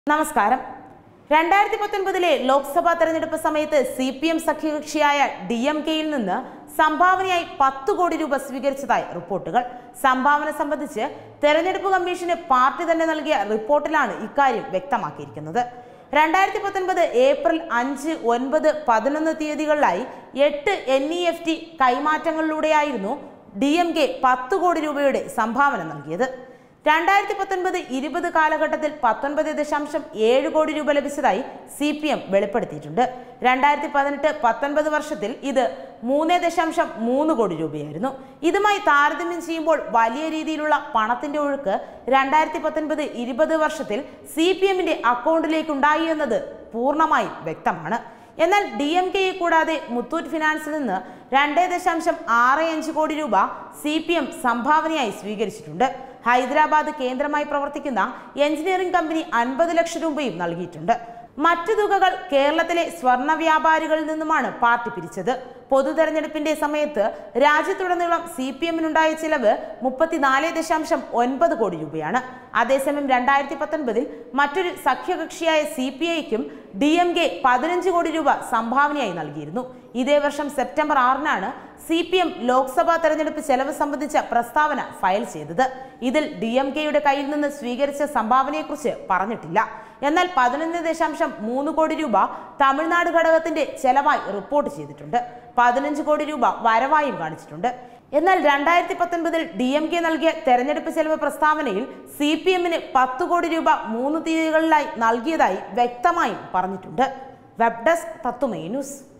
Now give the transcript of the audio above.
നമസ്കാരം രണ്ടായിരത്തി പത്തൊൻപതിലെ ലോക്സഭാ തെരഞ്ഞെടുപ്പ് സമയത്ത് സി പി എം സഖ്യകക്ഷിയായ ഡി എം കെയിൽ നിന്ന് സംഭാവനയായി പത്ത് കോടി രൂപ സ്വീകരിച്ചതായി റിപ്പോർട്ടുകൾ സംഭാവന സംബന്ധിച്ച് തെരഞ്ഞെടുപ്പ് കമ്മീഷന് പാർട്ടി തന്നെ നൽകിയ റിപ്പോർട്ടിലാണ് ഇക്കാര്യം വ്യക്തമാക്കിയിരിക്കുന്നത് രണ്ടായിരത്തി പത്തൊൻപത് ഏപ്രിൽ അഞ്ച് ഒൻപത് പതിനൊന്ന് തീയതികളിലായി എട്ട് എൻ ഇ എഫ് ടി കൈമാറ്റങ്ങളിലൂടെയായിരുന്നു ഡി എം കെ പത്ത് കോടി രൂപയുടെ സംഭാവന നൽകിയത് രണ്ടായിരത്തി പത്തൊൻപത് ഇരുപത് കാലഘട്ടത്തിൽ പത്തൊൻപത് ദശാംശം ഏഴ് കോടി രൂപ ലഭിച്ചതായി സി പി എം വെളിപ്പെടുത്തിയിട്ടുണ്ട് രണ്ടായിരത്തി പതിനെട്ട് പത്തൊൻപത് വർഷത്തിൽ ഇത് മൂന്ന് ദശാംശം മൂന്ന് കോടി രൂപയായിരുന്നു ഇതുമായി താരതമ്യം ചെയ്യുമ്പോൾ വലിയ രീതിയിലുള്ള പണത്തിന്റെ ഒഴുക്ക് രണ്ടായിരത്തി പത്തൊൻപത് ഇരുപത് വർഷത്തിൽ സി പി എമ്മിന്റെ അക്കൗണ്ടിലേക്ക് ഉണ്ടായി എന്നത് പൂർണ്ണമായും വ്യക്തമാണ് എന്നാൽ ഡി എം കെയെ കൂടാതെ മുത്തൂറ്റ് ഫിനാൻസിൽ നിന്ന് രണ്ട് ദശാംശം ആറ് അഞ്ച് കോടി രൂപ സി പി എം സംഭാവനയായി സ്വീകരിച്ചിട്ടുണ്ട് ഹൈദരാബാദ് കേന്ദ്രമായി പ്രവർത്തിക്കുന്ന എഞ്ചിനീയറിംഗ് കമ്പനി അൻപത് ലക്ഷം രൂപയും നൽകിയിട്ടുണ്ട് മറ്റു തുകകൾ കേരളത്തിലെ സ്വർണ്ണ വ്യാപാരികളിൽ നിന്നുമാണ് പാർട്ടി പിരിച്ചത് പൊതു തെരഞ്ഞെടുപ്പിന്റെ സമയത്ത് രാജ്യത്തുടനീളം സി പി എമ്മിനുണ്ടായ ചിലവ് മുപ്പത്തിനാല് ദശാംശം ഒൻപത് കോടി രൂപയാണ് അതേസമയം രണ്ടായിരത്തി പത്തൊൻപതിൽ മറ്റൊരു സഖ്യകക്ഷിയായ സി പി ഐക്കും ഡി എം കെ പതിനഞ്ച് കോടി രൂപ സംഭാവനയായി നൽകിയിരുന്നു ഇതേ വർഷം സെപ്റ്റംബർ ആറിനാണ് സി പി എം ലോക്സഭാ തെരഞ്ഞെടുപ്പ് ചെലവ് സംബന്ധിച്ച പ്രസ്താവന ഫയൽ ചെയ്തത് ഇതിൽ ഡി എം കെയുടെ കയ്യിൽ നിന്ന് സ്വീകരിച്ച സംഭാവനയെക്കുറിച്ച് പറഞ്ഞിട്ടില്ല എന്നാൽ പതിനൊന്ന് ദശാംശം മൂന്ന് കോടി രൂപ തമിഴ്നാട് ഘടകത്തിന്റെ ചെലവായി റിപ്പോർട്ട് ചെയ്തിട്ടുണ്ട് പതിനഞ്ച് കോടി രൂപ വരവായും കാണിച്ചിട്ടുണ്ട് എന്നാൽ രണ്ടായിരത്തി പത്തൊൻപതിൽ ഡി എം കെ നൽകിയ തെരഞ്ഞെടുപ്പ് ചെലവ് പ്രസ്താവനയിൽ സി പി എമ്മിന് പത്ത് കോടി രൂപ മൂന്ന് തീയതികളിലായി നൽകിയതായി വ്യക്തമായും പറഞ്ഞിട്ടുണ്ട് വെബ് ഡെസ്ക് തത്തുമൈ ന്യൂസ്